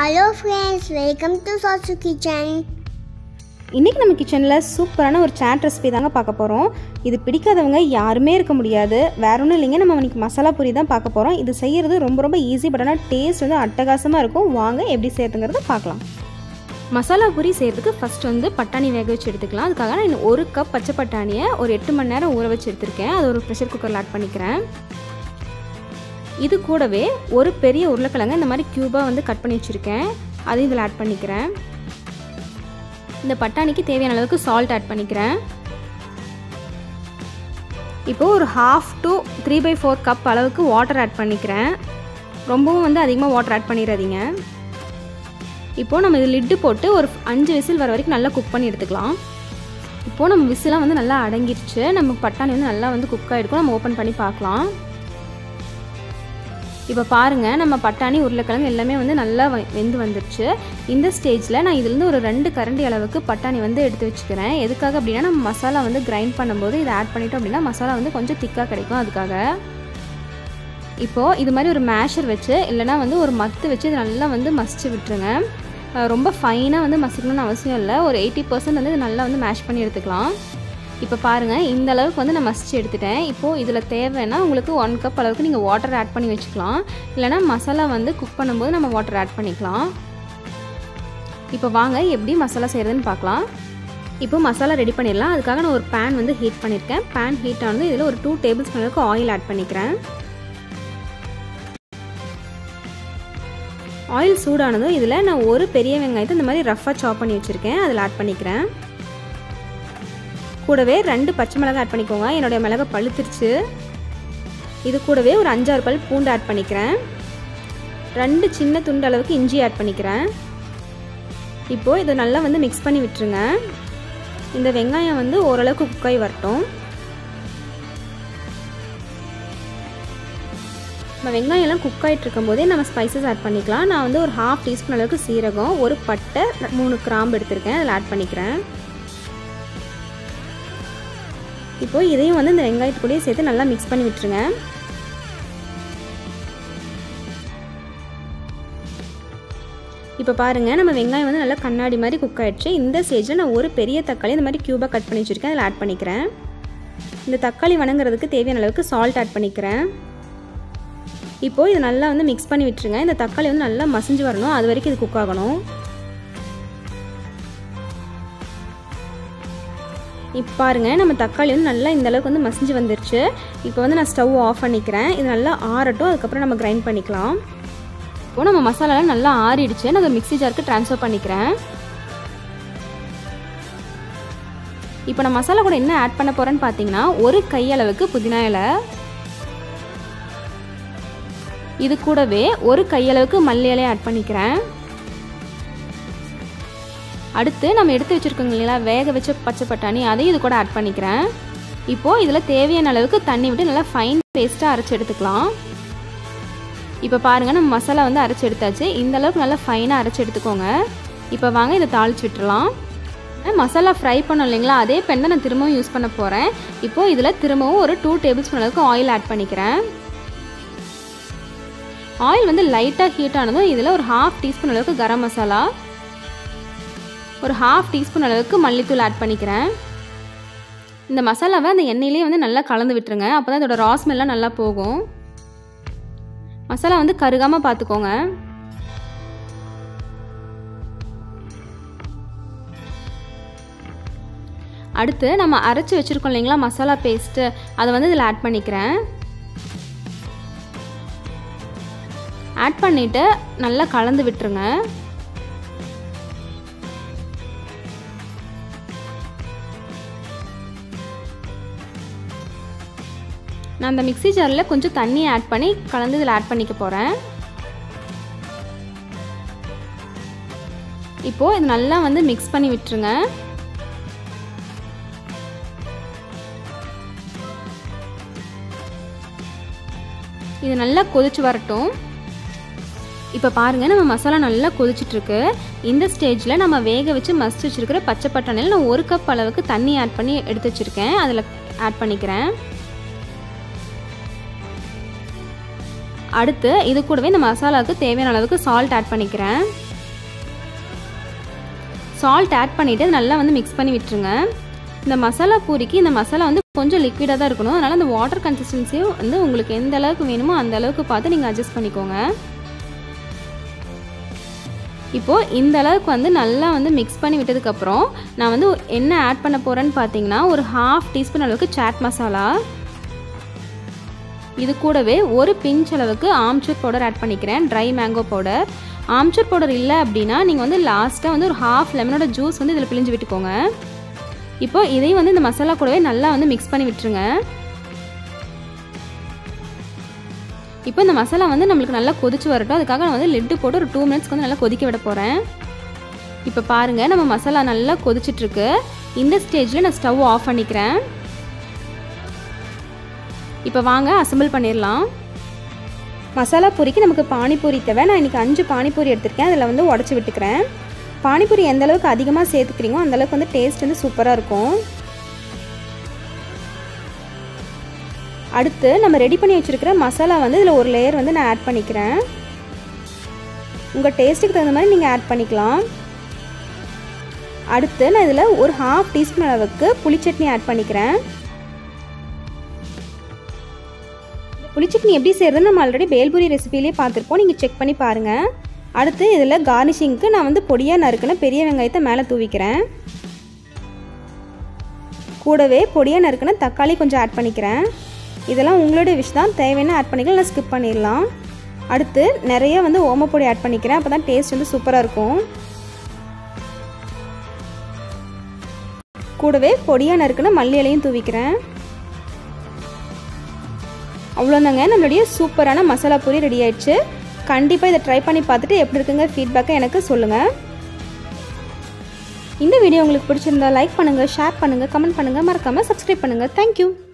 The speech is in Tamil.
hello friends welcome to Sasu kitchen இன்றைக்கி நம்ம கிச்சனில் சூப்பரான ஒரு சாட் ரெசிபி தாங்க பார்க்க போகிறோம் இது பிடிக்காதவங்க யாருமே இருக்க முடியாது வேற ஒன்றும் இல்லைங்க நம்ம இன்னைக்கு மசாலா பூரி தான் பார்க்க போகிறோம் இது செய்கிறது ரொம்ப ரொம்ப ஈஸி பட் ஆனால் டேஸ்ட் வந்து அட்டகாசமாக இருக்கும் வாங்க எப்படி செய்யறதுங்கிறத பார்க்கலாம் மசாலா பூரி செய்கிறதுக்கு ஃபஸ்ட் வந்து பட்டாணி வேக வச்சு எடுத்துக்கலாம் அதுக்காக நான் இன்னும் ஒரு கப் பச்சை பட்டாணியை ஒரு எட்டு மணி நேரம் ஊற வச்சு எடுத்திருக்கேன் அது ஒரு ப்ரெஷர் குக்கரில் ஆட் பண்ணிக்கிறேன் இது கூடவே ஒரு பெரிய உருளைக்கிழங்கு இந்த மாதிரி க்யூபாக வந்து கட் பண்ணி வச்சுருக்கேன் அதையும் இதில் ஆட் பண்ணிக்கிறேன் இந்த பட்டாணிக்கு தேவையான அளவுக்கு சால்ட் ஆட் பண்ணிக்கிறேன் இப்போது ஒரு half to three by four cup அளவுக்கு வாட்டர் ஆட் பண்ணிக்கிறேன் ரொம்பவும் வந்து அதிகமாக வாட்டர் ஆட் பண்ணிடாதீங்க இப்போது நம்ம இது லிட்டு போட்டு ஒரு அஞ்சு விசில் வர வரைக்கும் நல்லா குக் பண்ணி எடுத்துக்கலாம் இப்போது நம்ம விசிலாம் வந்து நல்லா அடங்கிருச்சு நம்ம பட்டாணி வந்து நல்லா வந்து குக் ஆகிருக்கும் நம்ம ஓப்பன் பண்ணி பார்க்கலாம் இப்போ பாருங்கள் நம்ம பட்டாணி உருளைக்கிழங்கு எல்லாமே வந்து நல்லா வெந்து வந்துடுச்சு இந்த ஸ்டேஜில் நான் இதுலேருந்து ஒரு ரெண்டு கரண்டி அளவுக்கு பட்டாணி வந்து எடுத்து வச்சுக்கிறேன் எதுக்காக அப்படின்னா நம்ம மசாலா வந்து கிரைண்ட் பண்ணும்போது இதை ஆட் பண்ணிட்டோம் அப்படின்னா மசாலா வந்து கொஞ்சம் திக்காக கிடைக்கும் அதுக்காக இப்போது இது மாதிரி ஒரு மேஷர் வச்சு இல்லைனா வந்து ஒரு மத்து வச்சு இது நல்லா வந்து மசிச்சு விட்டுருங்க ரொம்ப ஃபைனாக வந்து மசிக்கணும்னு அவசியம் இல்லை ஒரு எயிட்டி பர்சன்ட் வந்து இது நல்லா வந்து மேஷ் பண்ணி எடுத்துக்கலாம் இப்போ பாருங்கள் இந்த அளவுக்கு வந்து நான் மசிச்சு எடுத்துட்டேன் இப்போது இதில் தேவைன்னா உங்களுக்கு ஒன் கப் அளவுக்கு நீங்கள் வாட்டர் ஆட் பண்ணி வச்சுக்கலாம் இல்லைனா மசாலா வந்து குக் பண்ணும்போது நம்ம வாட்டர் ஆட் பண்ணிக்கலாம் இப்போ வாங்க எப்படி மசாலா செய்கிறதுன்னு பார்க்கலாம் இப்போ மசாலா ரெடி பண்ணிடலாம் அதுக்காக நான் ஒரு பேன் வந்து ஹீட் பண்ணியிருக்கேன் பேன் ஹீட் ஆனது இதில் ஒரு டூ டேபிள் ஸ்பூன் அளவுக்கு ஆயில் ஆட் பண்ணிக்கிறேன் ஆயில் சூடானதும் இதில் நான் ஒரு பெரிய வெங்காயத்தை இந்த மாதிரி ரஃப்பாக சாப் பண்ணி வச்சுருக்கேன் அதில் ஆட் பண்ணிக்கிறேன் கூடவே ரெண்டு பச்சை மிளகாய் ஆட் பண்ணிக்கோங்க என்னுடைய மிளகாய் பழுத்துருச்சு இது கூடவே ஒரு அஞ்சாறு பல் பூண்டு ஆட் பண்ணிக்கிறேன் ரெண்டு சின்ன துண்டு அளவுக்கு இஞ்சி ஆட் பண்ணிக்கிறேன் இப்போது இதை நல்லா வந்து மிக்ஸ் பண்ணி விட்டுருங்க இந்த வெங்காயம் வந்து ஓரளவுக்கு குக்காய் வரட்டும் நம்ம வெங்காயம்லாம் குக் ஆகிட்டு இருக்கும்போதே நம்ம ஸ்பைசஸ் ஆட் பண்ணிக்கலாம் நான் வந்து ஒரு ஹாஃப் டீஸ்பூன் அளவுக்கு சீரகம் ஒரு பட்டை மூணு கிராம்பு எடுத்திருக்கேன் அதில் ஆட் பண்ணிக்கிறேன் இப்போது இதையும் வந்து இந்த வெங்காயத்து கூடயே சேர்த்து நல்லா மிக்ஸ் பண்ணி விட்டுருங்க இப்போ பாருங்கள் நம்ம வெங்காயம் வந்து நல்லா கண்ணாடி மாதிரி குக் ஆகிடுச்சு இந்த ஸ்டேஜில் நான் ஒரு பெரிய தக்காளி இந்த மாதிரி க்யூபாக கட் பண்ணி வச்சுருக்கேன் அதில் ஆட் பண்ணிக்கிறேன் இந்த தக்காளி வணங்குறதுக்கு தேவையான அளவுக்கு சால்ட் ஆட் பண்ணிக்கிறேன் இப்போது இது நல்லா வந்து மிக்ஸ் பண்ணி விட்டுருங்க இந்த தக்காளி வந்து நல்லா மசிஞ்சு வரணும் அது வரைக்கும் இது குக் ஆகணும் இப்போ பாருங்கள் நம்ம தக்காளி வந்து நல்லா இந்த அளவுக்கு வந்து மசிஞ்சு வந்துருச்சு இப்போ வந்து நான் ஸ்டவ் ஆஃப் பண்ணிக்கிறேன் இது நல்லா ஆறட்டும் அதுக்கப்புறம் நம்ம கிரைண்ட் பண்ணிக்கலாம் இப்போ நம்ம மசாலாலாம் நல்லா ஆறிடுச்சு நான் அதை மிக்ஸி ஜாருக்கு ட்ரான்ஸ்ஃபர் பண்ணிக்கிறேன் இப்போ நான் மசாலா கூட என்ன ஆட் பண்ண போகிறேன்னு பார்த்தீங்கன்னா ஒரு கையளவுக்கு புதினா இலை இது கூடவே ஒரு கையளவுக்கு மல்லி இலையை ஆட் பண்ணிக்கிறேன் அடுத்து நம்ம எடுத்து வச்சுருக்கோங்க இல்லைங்களா வேக வச்ச பச்சை பட்டாணி அதையும் இது கூட ஆட் பண்ணிக்கிறேன் இப்போது இதில் தேவையான அளவுக்கு தண்ணி விட்டு நல்லா ஃபைன் பேஸ்ட்டாக அரைச்சி எடுத்துக்கலாம் இப்போ பாருங்கள் நம்ம மசாலா வந்து அரைச்சி எடுத்தாச்சு இந்த அளவுக்கு நல்லா ஃபைனாக அரைச்சி எடுத்துக்கோங்க இப்போ வாங்க இதை தாளிச்சு விட்டுறலாம் மசாலா ஃப்ரை பண்ணோம் இல்லைங்களா அதே பென் தான் நான் திரும்பவும் யூஸ் பண்ண போகிறேன் இப்போது இதில் திரும்பவும் ஒரு டூ டேபிள் ஸ்பூன் அளவுக்கு ஆயில் ஆட் பண்ணிக்கிறேன் ஆயில் வந்து லைட்டாக ஹீட் ஆனதும் இதில் ஒரு ஹாஃப் டீஸ்பூன் அளவுக்கு கரம் மசாலா ஒரு ஹாஃப் டீஸ்பூன் அளவுக்கு மல்லித்தூள் ஆட் பண்ணிக்கிறேன் இந்த மசாலாவை அந்த எண்ணெயிலே வந்து நல்லா கலந்து விட்டுருங்க அப்போ தான் இதோட ராஸ்மெல்லாம் நல்லா போகும் மசாலா வந்து கருகாமல் பார்த்துக்கோங்க அடுத்து நம்ம அரைச்சி வச்சுருக்கோம் இல்லைங்களா மசாலா பேஸ்ட்டு அதை வந்து இதில் ஆட் பண்ணிக்கிறேன் ஆட் பண்ணிவிட்டு நல்லா கலந்து விட்டுருங்க நான் அந்த மிக்ஸி ஜாரில் கொஞ்சம் தண்ணி ஆட் பண்ணி கலந்து இதில் ஆட் பண்ணிக்க போகிறேன் இப்போது இது நல்லா வந்து மிக்ஸ் பண்ணி விட்டுருங்க இது நல்லா கொதிச்சு வரட்டும் இப்போ பாருங்கள் நம்ம மசாலா நல்லா கொதிச்சிட்ருக்கு இந்த ஸ்டேஜில் நம்ம வேக வச்சு மசிச்சு வச்சுருக்கிற பச்சை பட்டாணியில் நான் ஒரு கப் அளவுக்கு தண்ணி ஆட் பண்ணி எடுத்து வச்சுருக்கேன் அதில் ஆட் பண்ணிக்கிறேன் அடுத்து இது கூடவே இந்த மசாலாவுக்கு தேவையான அளவுக்கு சால்ட் ஆட் பண்ணிக்கிறேன் சால்ட் ஆட் பண்ணிவிட்டு நல்லா வந்து மிக்ஸ் பண்ணி விட்டுருங்க இந்த மசாலா பூரிக்கு இந்த மசாலா வந்து கொஞ்சம் லிக்விடாக தான் இருக்கணும் அதனால் அந்த வாட்டர் கன்சிஸ்டன்சியும் வந்து உங்களுக்கு எந்த அளவுக்கு வேணுமோ அந்த அளவுக்கு பார்த்து நீங்கள் அட்ஜஸ்ட் பண்ணிக்கோங்க இப்போது இந்த அளவுக்கு வந்து நல்லா வந்து மிக்ஸ் பண்ணி விட்டதுக்கப்புறம் நான் வந்து என்ன ஆட் பண்ண போகிறேன்னு பார்த்தீங்கன்னா ஒரு ஹாஃப் டீஸ்பூன் அளவுக்கு சாட் மசாலா இது கூடவே ஒரு பிஞ்ச் அளவுக்கு ஆம்ச்சூர் பவுடர் ஆட் பண்ணிக்கிறேன் dry mango powder amchur powder இல்லை அப்படின்னா நீங்கள் வந்து லாஸ்ட்டாக வந்து ஒரு ஹாஃப் லெமனோட ஜூஸ் வந்து இதில் பிழிஞ்சு விட்டுக்கோங்க இப்போ இதையும் வந்து இந்த மசாலா கூடவே நல்லா வந்து மிக்ஸ் பண்ணி விட்டுருங்க இப்போ இந்த மசாலா வந்து நம்மளுக்கு நல்லா கொதிச்சு வரட்டும் அதுக்காக நான் வந்து லெட்டு போட்டு ஒரு டூ மினிட்ஸ்க்கு வந்து நல்லா கொதிக்க விட போகிறேன் இப்போ பாருங்கள் நம்ம மசாலா நல்லா கொதிச்சிட்ருக்கு இந்த ஸ்டேஜில் நான் ஸ்டவ் ஆஃப் பண்ணிக்கிறேன் இப்போ வாங்க அசம்பிள் பண்ணிடலாம் மசாலா பூரிக்கு நமக்கு பானிபூரி தேவை நான் இன்றைக்கி அஞ்சு பானிபூரி எடுத்திருக்கேன் அதில் வந்து உடச்சி விட்டுக்கிறேன் பானிபூரி எந்த அளவுக்கு அதிகமாக சேர்த்துக்கிறீங்களோ அந்த அளவுக்கு வந்து டேஸ்ட் வந்து சூப்பராக இருக்கும் அடுத்து நம்ம ரெடி பண்ணி வச்சுருக்கிற மசாலா வந்து இதில் ஒரு லேயர் வந்து நான் ஆட் பண்ணிக்கிறேன் உங்கள் டேஸ்ட்டுக்கு தகுந்த மாதிரி நீங்கள் ஆட் பண்ணிக்கலாம் அடுத்து நான் இதில் ஒரு ஹாஃப் டீஸ்பூன் அளவுக்கு புளிச்சட்னி ஆட் பண்ணிக்கிறேன் புளிச்சட்னி எப்படி செய்கிறதுன்னு நம்ம ஆல்ரெடி பேல்பூரி ரெசிபிலே பார்த்துருப்போம் நீங்கள் செக் பண்ணி பாருங்கள் அடுத்து இதில் கார்னிஷிங்க்கு நான் வந்து பொடியாக நறுக்கின பெரிய வெங்காயத்தை மேலே தூவிக்கிறேன் கூடவே பொடியாக நறுக்கின தக்காளி கொஞ்சம் ஆட் பண்ணிக்கிறேன் இதெல்லாம் உங்களுடைய விஷ் தான் தேவையான ஆட் பண்ணிக்கலாம் இல்லை ஸ்கிப் பண்ணிடலாம் அடுத்து நிறைய வந்து ஓமப்பொடி ஆட் பண்ணிக்கிறேன் அப்போ தான் டேஸ்ட் வந்து சூப்பராக இருக்கும் கூடவே பொடியாக நறுக்கின மல்லி இலையும் தூவிக்கிறேன் அவ்வளோதாங்க நம்மளுடைய சூப்பரான மசாலா பூரி ரெடி ஆயிடுச்சு கண்டிப்பாக இதை ட்ரை பண்ணி பார்த்துட்டு எப்படி இருக்குங்க ஃபீட்பேக்கை எனக்கு சொல்லுங்கள் இந்த வீடியோ உங்களுக்கு பிடிச்சிருந்தா லைக் பண்ணுங்கள் ஷேர் பண்ணுங்கள் கமெண்ட் பண்ணுங்கள் மறக்காமல் சப்ஸ்கிரைப் பண்ணுங்கள் தேங்க்யூ